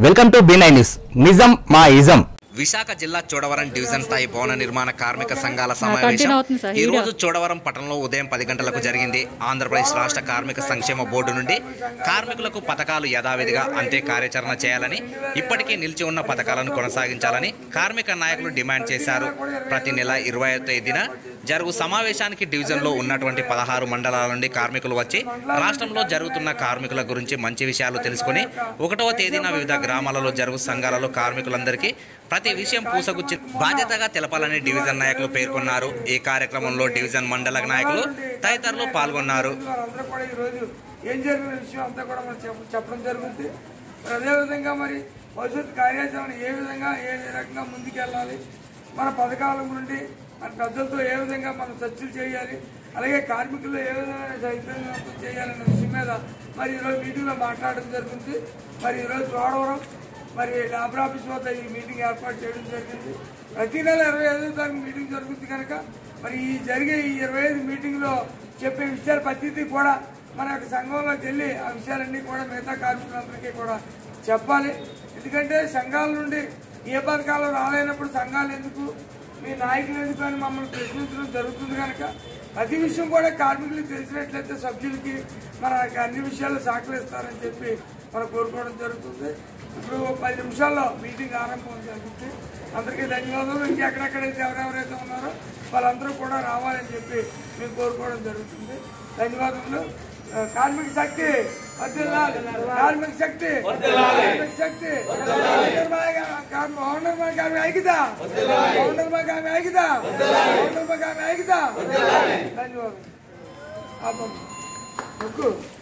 Welcome to B nine news నిజం మా ism Visakha జిల్లా చోడవరం డివిజన్ స్థాయి భవన నిర్మాణ కార్మిక సంఘాల కంటిన్యూ సమావేశం అవుతుంది సార్, ఈ వీడియో. రోజు చోడవరం పట్టణంలో ఉదయం పది గంటలకు జరిగింది ఆంధ్రప్రదేశ్ రాష్ట్ర కార్మిక సంక్షేమ బోర్డు నుండి కార్మికులకు పథకాలు యథావిధిగా అంతే కార్యాచరణ చేయాలని ఇప్పటికీ నిలిచి ఉన్న పథకాలను కొనసాగించాలని కార్మిక నాయకులు డిమాండ్ చేశారు ప్రతి నెల ఇరవై తేదీన జరుగు సమావేశానికి డివిజన్లో ఉన్నటువంటి పదహారు మండలాల నుండి కార్మికులు వచ్చి రాష్ట్రంలో జరుగుతున్న కార్మికుల గురించి మంచి విషయాలు తెలుసుకుని ఒకటవ తేదీన వివిధ గ్రామాలలో జరుగు సంఘాలలో కార్మికులందరికీ ప్రతి విషయం పూసగుచ్చి బాధ్యతగా తెలపాలని డివిజన్ నాయకులు పేర్కొన్నారు ఈ కార్యక్రమంలో డివిజన్ మండల నాయకులు తదితరులు పాల్గొన్నారు వారందరూ కూడా ఈరోజు ఏం జరిగిన విషయం అంతా కూడా మనం చెప్ప- చెప్పడం జరుగుతుంది మరి అదేవిధంగా మరి భవిష్యత్ కార్యాచరణ ఏ విధంగా ఏ రకంగా ముందుకెళ్ళాలి మన పథకాల నుండి మన ప్రజలతో ఏ విధంగా మనం చర్చలు చేయాలి అలాగే కార్మికులు ఏ విధంగా చైతన్యవంతం చేయాలనే విషయం మీద మరి ఈరోజు మీటింగ్లో మాట్లాడడం జరుగుతుంది మరి ఈరోజు చూడవరం మరి లేబర్ ఆఫీస్ వద్ద ఈ మీటింగ్ ఏర్పాటు చేయడం జరిగింది ప్రతి నెల ఇరవై ఐదో తారీఖు మీటింగ్ జరుగుతుంది కనుక మరి ఈ జరిగే ఈ ఇరవై ఐదు మీటింగ్లో చెప్పే విషయాలు ప్రతిదీ కూడా మన యొక్క సంఘంలోకి వెళ్ళి ఆ విషయాలన్నీ కూడా మిగతా కార్మికులందరికీ కూడా చెప్పాలి ఎందుకంటే సంఘాల నుండి ఏ పథకాలు రాలేనప్పుడు సంఘాలు ఎందుకు మీ నాయకులు ఎందుకు అని మమ్మల్ని ప్రశ్నించడం జరుగుతుంది కనుక ప్రతి విషయం కూడా కార్మికులకు తెలిసినట్లయితే సభ్యులకి మన అన్ని విషయాలు సహకరిస్తారని చెప్పి మనం కోరుకోవడం జరుగుతుంది ఇప్పుడు ఓ పది నిమిషాల్లో మీటింగ్ ఆరంభం జరుగుతుంది అందరికీ ధన్యవాదాలు ఇంకెక్కడెక్కడైతే ఎవరెవరైతే ఉన్నారో వాళ్ళందరూ కూడా రావాలని చెప్పి మేము కోరుకోవడం జరుగుతుంది ధన్యవాదములు ఆ, కార్మిక శక్తి వర్ధిల్లాలి. కార్మిక శక్తి కార్మిక శక్తి ఓనర్ మా కార్మిక ఐక్యత ఓనర్ మా కార్మిక ఐక్యత ఓనర్ మా కార్మిక ఐక్యత ధన్యవాదాలు ఆపమ్మ. ముగ్గు